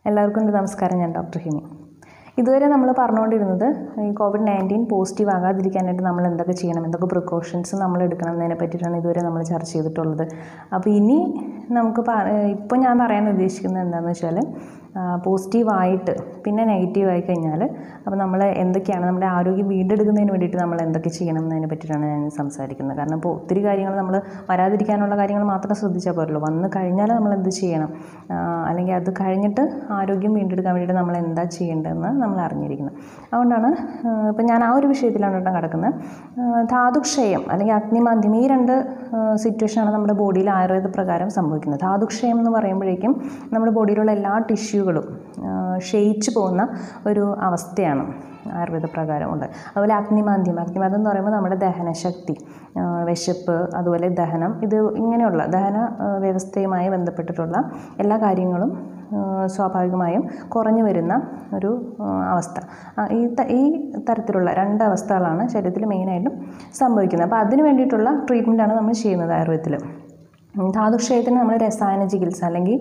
എല്ലാവർക്കും എൻ്റെ നമസ്കാരം ഞാൻ ഡോക്ടർ ഹിമി ഇതുവരെ നമ്മൾ പറഞ്ഞുകൊണ്ടിരുന്നത് ഈ കോവിഡ് നയൻറ്റീൻ പോസിറ്റീവ് ആകാതിരിക്കാനായിട്ട് നമ്മൾ എന്തൊക്കെ ചെയ്യണം എന്തൊക്കെ പ്രിക്കോഷൻസ് നമ്മൾ എടുക്കണം എന്നതിനെ പറ്റിയിട്ടാണ് ഇതുവരെ നമ്മൾ ചർച്ച ചെയ്തിട്ടുള്ളത് അപ്പോൾ ഇനി നമുക്ക് ഇപ്പോൾ ഞാൻ പറയാൻ ഉദ്ദേശിക്കുന്നത് എന്താണെന്ന് വെച്ചാൽ പോസിറ്റീവായിട്ട് പിന്നെ നെഗറ്റീവ് ആയി കഴിഞ്ഞാൽ അപ്പോൾ നമ്മൾ എന്തൊക്കെയാണ് നമ്മുടെ ആരോഗ്യം വീണ്ടെടുക്കുന്നതിന് വേണ്ടിയിട്ട് നമ്മൾ എന്തൊക്കെ ചെയ്യണം എന്നതിനെ പറ്റിയിട്ടാണ് ഞാൻ സംസാരിക്കുന്നത് കാരണം ഇപ്പോൾ ഒത്തിരി കാര്യങ്ങൾ നമ്മൾ വരാതിരിക്കാനുള്ള കാര്യങ്ങൾ മാത്രം ശ്രദ്ധിച്ചാൽ പോരല്ലോ വന്ന് കഴിഞ്ഞാൽ നമ്മൾ എന്ത് ചെയ്യണം അല്ലെങ്കിൽ അത് കഴിഞ്ഞിട്ട് ആരോഗ്യം വീണ്ടെടുക്കാൻ വേണ്ടിയിട്ട് നമ്മൾ എന്താ ചെയ്യേണ്ടതെന്ന് നമ്മൾ അറിഞ്ഞിരിക്കണം അതുകൊണ്ടാണ് ഇപ്പം ഞാൻ ആ ഒരു വിഷയത്തിലാണ് കേട്ടോ കിടക്കുന്നത് ധാതുക്ഷയം അല്ലെങ്കിൽ അഗ്നിമാന്ദ്യം ഈ രണ്ട് സിറ്റുവേഷനാണ് നമ്മുടെ ബോഡിയിൽ ആയുർവേദ പ്രകാരം സംഭവിക്കുന്നത് ധാതുക്ഷയം എന്ന് പറയുമ്പോഴേക്കും നമ്മുടെ ബോഡിയിലുള്ള എല്ലാ ടിഷ്യൂകളും ക്ഷയിച്ചു പോകുന്ന ഒരു അവസ്ഥയാണ് ആയുർവേദ പ്രകാരം ഉണ്ട് അതുപോലെ അഗ്നിമാന്ദ്യം അഗ്നിമാന്ദ്യം എന്ന് പറയുമ്പോൾ നമ്മുടെ ദഹനശക്തി വിശപ്പ് അതുപോലെ ദഹനം ഇത് ഇങ്ങനെയുള്ള ദഹന വ്യവസ്ഥയുമായി ബന്ധപ്പെട്ടിട്ടുള്ള എല്ലാ കാര്യങ്ങളും സ്വാഭാവികമായും കുറഞ്ഞു വരുന്ന ഒരു അവസ്ഥ ഈ ഈ തരത്തിലുള്ള രണ്ട് അവസ്ഥകളാണ് ശരീരത്തിൽ മെയിനായിട്ടും സംഭവിക്കുന്നത് അപ്പോൾ അതിന് വേണ്ടിയിട്ടുള്ള ട്രീറ്റ്മെൻറ്റാണ് നമ്മൾ ചെയ്യുന്നത് ആയുർവേദത്തിൽ ധാതുക്ഷയത്തിന് നമ്മൾ രസായന ചികിത്സ അല്ലെങ്കിൽ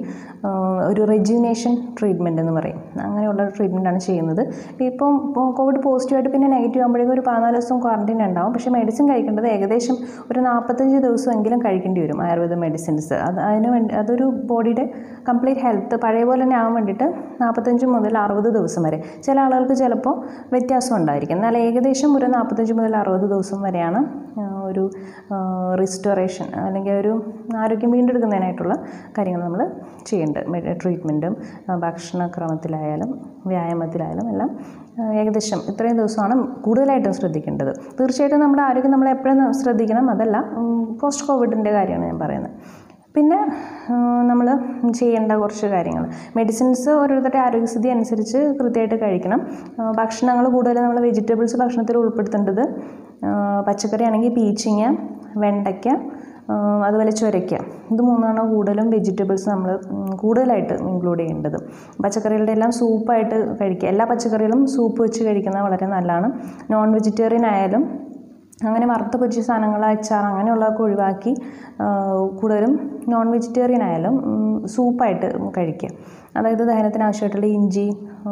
ഒരു റെജ്യൂനേഷൻ ട്രീറ്റ്മെൻറ്റ് എന്ന് പറയും അങ്ങനെയുള്ള ട്രീറ്റ്മെൻറ്റാണ് ചെയ്യുന്നത് ഇപ്പം കോവിഡ് പോസിറ്റീവായിട്ട് പിന്നെ നെഗറ്റീവ് ആകുമ്പോഴേക്കും ഒരു പതിനാല് ദിവസം ക്വാറൻറ്റൈൻ ഉണ്ടാവും പക്ഷേ മെഡിസിൻ കഴിക്കേണ്ടത് ഏകദേശം ഒരു നാൽപ്പത്തഞ്ച് ദിവസമെങ്കിലും കഴിക്കേണ്ടി വരും ആയുർവേദ മെഡിസിൻസ് അത് അതിന് വേണ്ടി അതൊരു ബോഡിയുടെ കംപ്ലീറ്റ് ഹെൽത്ത് പഴയ പോലെ തന്നെ ആവാൻ വേണ്ടിയിട്ട് നാൽപ്പത്തഞ്ച് മുതൽ അറുപത് ദിവസം വരെ ചില ആളുകൾക്ക് ചിലപ്പോൾ വ്യത്യാസം ഉണ്ടായിരിക്കും എന്നാൽ ഏകദേശം ഒരു നാൽപ്പത്തഞ്ച് മുതൽ അറുപത് ദിവസം വരെയാണ് ഒരു റിസ്റ്റോറേഷൻ അല്ലെങ്കിൽ ഒരു ആരോഗ്യം വീണ്ടെടുക്കുന്നതിനായിട്ടുള്ള കാര്യങ്ങൾ നമ്മൾ ചെയ്യേണ്ടത് ട്രീറ്റ്മെൻറ്റും ഭക്ഷണക്രമത്തിലായാലും വ്യായാമത്തിലായാലും എല്ലാം ഏകദേശം ഇത്രയും ദിവസമാണ് കൂടുതലായിട്ടും ശ്രദ്ധിക്കേണ്ടത് തീർച്ചയായിട്ടും നമ്മുടെ ആരോഗ്യം നമ്മൾ എപ്പോഴും ശ്രദ്ധിക്കണം അതല്ല പോസ്റ്റ് കോവിഡിൻ്റെ കാര്യമാണ് ഞാൻ പറയുന്നത് പിന്നെ നമ്മൾ ചെയ്യേണ്ട കുറച്ച് കാര്യങ്ങൾ മെഡിസിൻസ് ഓരോരുത്തരുടെ ആരോഗ്യസ്ഥിതി അനുസരിച്ച് കൃത്യമായിട്ട് കഴിക്കണം ഭക്ഷണങ്ങൾ കൂടുതൽ നമ്മൾ വെജിറ്റബിൾസ് ഭക്ഷണത്തിൽ ഉൾപ്പെടുത്തേണ്ടത് പച്ചക്കറി ആണെങ്കിൽ പീച്ചിങ്ങ വെണ്ടയ്ക്ക അതുപോലെ ചുരയ്ക്ക ഇത് മൂന്നാണ് കൂടുതലും വെജിറ്റബിൾസ് നമ്മൾ കൂടുതലായിട്ട് ഇൻക്ലൂഡ് ചെയ്യേണ്ടത് പച്ചക്കറികളുടെ എല്ലാം സൂപ്പായിട്ട് കഴിക്കുക എല്ലാ പച്ചക്കറികളും സൂപ്പ് വെച്ച് കഴിക്കുന്നത് വളരെ നല്ലതാണ് നോൺ വെജിറ്റേറിയൻ ആയാലും അങ്ങനെ വറുത്ത പൊരിച്ച സാധനങ്ങൾ അച്ചാർ അങ്ങനെയുള്ളതൊക്കെ ഒഴിവാക്കി കൂടുതലും നോൺ വെജിറ്റേറിയൻ ആയാലും സൂപ്പായിട്ട് കഴിക്കുക അതായത് ദഹനത്തിന് ആവശ്യമായിട്ടുള്ള ഇഞ്ചി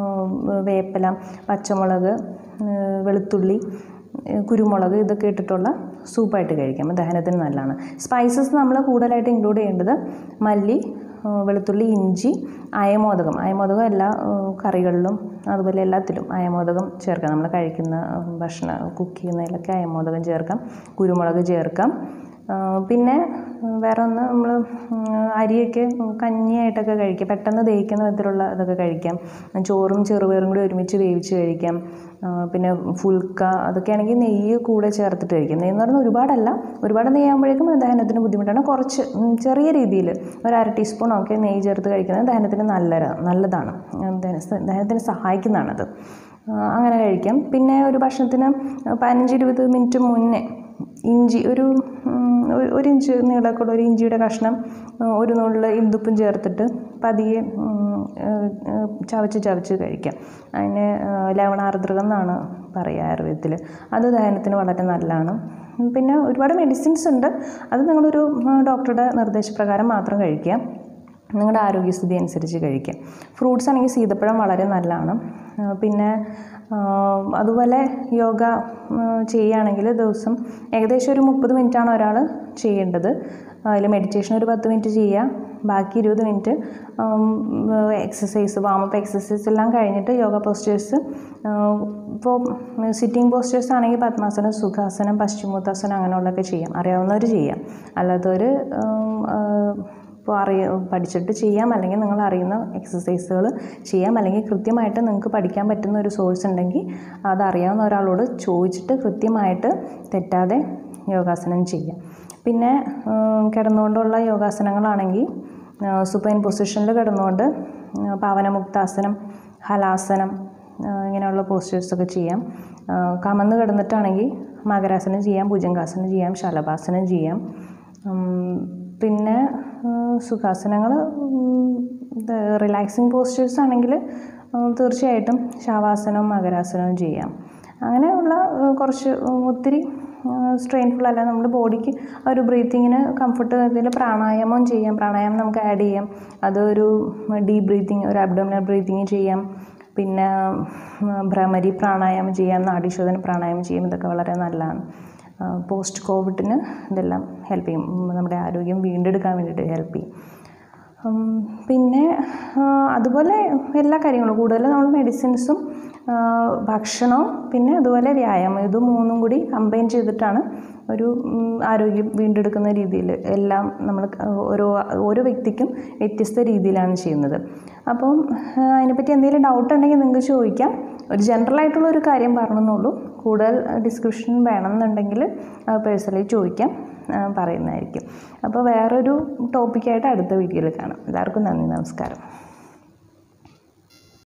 വേപ്പില പച്ചമുളക് വെളുത്തുള്ളി കുരുമുളക് ഇതൊക്കെ ഇട്ടിട്ടുള്ള സൂപ്പായിട്ട് കഴിക്കാം ദഹനത്തിന് നല്ലതാണ് സ്പൈസസ് നമ്മൾ കൂടുതലായിട്ട് ഇൻക്ലൂഡ് ചെയ്യേണ്ടത് മല്ലി വെളുത്തുള്ളി ഇഞ്ചി അയമോദകം അയമോദകം എല്ലാ കറികളിലും അതുപോലെ എല്ലാത്തിലും അയമോദകം ചേർക്കാം നമ്മൾ കഴിക്കുന്ന ഭക്ഷണം കുക്ക് ചെയ്യുന്നതിലൊക്കെ അയമോദകം ചേർക്കാം കുരുമുളക് ചേർക്കാം പിന്നെ വേറെ ഒന്ന് നമ്മൾ അരിയൊക്കെ കഞ്ഞിയായിട്ടൊക്കെ കഴിക്കാം പെട്ടെന്ന് ദഹിക്കുന്ന വിധത്തിലുള്ള ഇതൊക്കെ കഴിക്കാം ചോറും ചെറുപയറും കൂടി ഒരുമിച്ച് വേവിച്ച് കഴിക്കാം പിന്നെ ഫുൽക്ക അതൊക്കെയാണെങ്കിൽ നെയ്യ് കൂടെ ചേർത്തിട്ട് കഴിക്കാം നെയ്യ് എന്ന് പറഞ്ഞാൽ ഒരുപാടല്ല ഒരുപാട് നെയ്യാകുമ്പോഴേക്കും ദഹനത്തിന് ബുദ്ധിമുട്ടാണ് കുറച്ച് ചെറിയ രീതിയിൽ ഒരു അര ടീസ്പൂൺ ഒക്കെ നെയ്യ് ചേർത്ത് കഴിക്കുന്നത് ദഹനത്തിന് നല്ല നല്ലതാണ് ദഹനത്തിന് സഹായിക്കുന്നതാണത് അങ്ങനെ കഴിക്കാം പിന്നെ ഒരു ഭക്ഷണത്തിന് പതിനഞ്ച് ഇരുപത് മിനിറ്റ് മുന്നേ ഇഞ്ചി ഒരു ഒരു ഇഞ്ച് നീളക്കുള്ള ഒരു ഇഞ്ചിയുടെ കഷ്ണം ഒരു നുള്ളിൽ ഇന്ദുപ്പും ചേർത്തിട്ട് പതിയെ ചവച്ച് ചവച്ച് കഴിക്കാം അതിന് ലവണാർദ്രകം എന്നാണ് പറയുക ആയുർവേദത്തിൽ അത് ദഹനത്തിന് വളരെ നല്ലതാണ് പിന്നെ ഒരുപാട് മെഡിസിൻസ് ഉണ്ട് അത് നിങ്ങളൊരു ഡോക്ടറുടെ നിർദ്ദേശപ്രകാരം മാത്രം കഴിക്കുക നിങ്ങളുടെ ആരോഗ്യസ്ഥിതി അനുസരിച്ച് കഴിക്കുക ഫ്രൂട്ട്സ് ആണെങ്കിൽ സീതപ്പഴം വളരെ നല്ലതാണ് പിന്നെ അതുപോലെ യോഗ ചെയ്യുകയാണെങ്കിൽ ദിവസം ഏകദേശം ഒരു മുപ്പത് മിനിറ്റാണ് ഒരാൾ ചെയ്യേണ്ടത് അതിൽ മെഡിറ്റേഷൻ ഒരു പത്ത് മിനിറ്റ് ചെയ്യുക ബാക്കി ഇരുപത് മിനിറ്റ് എക്സസൈസ് വാമപ്പ് എക്സസൈസ് എല്ലാം കഴിഞ്ഞിട്ട് യോഗ പോസ്റ്റേഴ്സ് ഇപ്പോൾ സിറ്റിംഗ് പോസ്റ്റേഴ്സ് ആണെങ്കിൽ പത്മാസനം സുഖാസനം പശ്ചിമോത്താസനം അങ്ങനെയുള്ളതൊക്കെ ചെയ്യാം അറിയാവുന്നവർ ചെയ്യാം അല്ലാത്തവർ ഇപ്പോൾ അറിയ പഠിച്ചിട്ട് ചെയ്യാം അല്ലെങ്കിൽ നിങ്ങൾ അറിയുന്ന എക്സസൈസുകൾ ചെയ്യാം അല്ലെങ്കിൽ കൃത്യമായിട്ട് നിങ്ങൾക്ക് പഠിക്കാൻ പറ്റുന്ന ഒരു സോഴ്സ് ഉണ്ടെങ്കിൽ അതറിയാവുന്ന ഒരാളോട് ചോദിച്ചിട്ട് കൃത്യമായിട്ട് തെറ്റാതെ യോഗാസനം ചെയ്യാം പിന്നെ കിടന്നുകൊണ്ടുള്ള യോഗാസനങ്ങളാണെങ്കിൽ സുപ്പൈൻ പൊസിഷനിൽ കിടന്നുകൊണ്ട് പാവനമുക്താസനം ഹലാസനം ഇങ്ങനെയുള്ള പോസ്റ്റേഴ്സൊക്കെ ചെയ്യാം കമന്ന് കിടന്നിട്ടാണെങ്കിൽ മകരാസനം ചെയ്യാം ഭുജംഗാസനം ചെയ്യാം ശലഭാസനം ചെയ്യാം പിന്നെ സുഖാസനങ്ങൾ റിലാക്സിങ് പോസ്റ്റേഴ്സ് ആണെങ്കിൽ തീർച്ചയായിട്ടും ശവാസനവും മകരാസനവും ചെയ്യാം അങ്ങനെയുള്ള ഏഹ്, കുറച്ച് ഒത്തിരി സ്ട്രെയിൻഫുൾ അല്ല നമ്മുടെ ബോഡിക്ക് ഒരു ബ്രീത്തിങ്ങിന് കംഫർട്ട് ഇതിൽ പ്രാണായാമം ചെയ്യാം പ്രാണായാമം നമുക്ക് ആഡ് ചെയ്യാം അതൊരു ഡീപ് ബ്രീത്തിങ് ഒരു അബ്ഡോമിനൽ ബ്രീത്തിങ് ചെയ്യാം പിന്നെ ഉം, ഭ്രമരി പ്രാണായാമം ചെയ്യാം നാഡീശോധന പ്രാണായാമം ചെയ്യാം ഇതൊക്കെ വളരെ നല്ലതാണ് പോസ്റ്റ് കോവിഡിന് ഇതെല്ലാം ഹെൽപ്പ് ചെയ്യും ഉം, നമ്മുടെ ആരോഗ്യം വീണ്ടെടുക്കാൻ വേണ്ടിയിട്ട് ഹെൽപ്പ് ചെയ്യും ഉം, പിന്നെ ആ, അതുപോലെ എല്ലാ കാര്യങ്ങളും കൂടുതൽ നമ്മൾ മെഡിസിൻസും ആ, ഭക്ഷണവും പിന്നെ അതുപോലെ വ്യായാമം ഇത് മൂന്നും കൂടി കമ്പൈൻ ചെയ്തിട്ടാണ് ഒരു ഉം, ആരോഗ്യം വീണ്ടെടുക്കുന്ന രീതിയിൽ എല്ലാം നമ്മൾ ഓരോ ഓരോ വ്യക്തിക്കും വ്യത്യസ്ത രീതിയിലാണ് ചെയ്യുന്നത് അപ്പം ആ, അതിനെപ്പറ്റി എന്തെങ്കിലും ഡൗട്ട് ഉണ്ടെങ്കിൽ നിങ്ങൾക്ക് ചോദിക്കാം ഒരു ജനറൽ ആയിട്ടുള്ള ഒരു കാര്യം പറഞ്ഞെന്നുള്ളൂ കൂടുതൽ ഡിസ്ക്രിപ്ഷൻ വേണമെന്നുണ്ടെങ്കിൽ പേഴ്സണലി ചോദിക്കാം ആ, പറയുന്നതായിരിക്കും അപ്പോൾ വേറൊരു ടോപ്പിക്കായിട്ട് അടുത്ത വീഡിയോയിൽ കാണാം എല്ലാവർക്കും നന്ദി നമസ്കാരം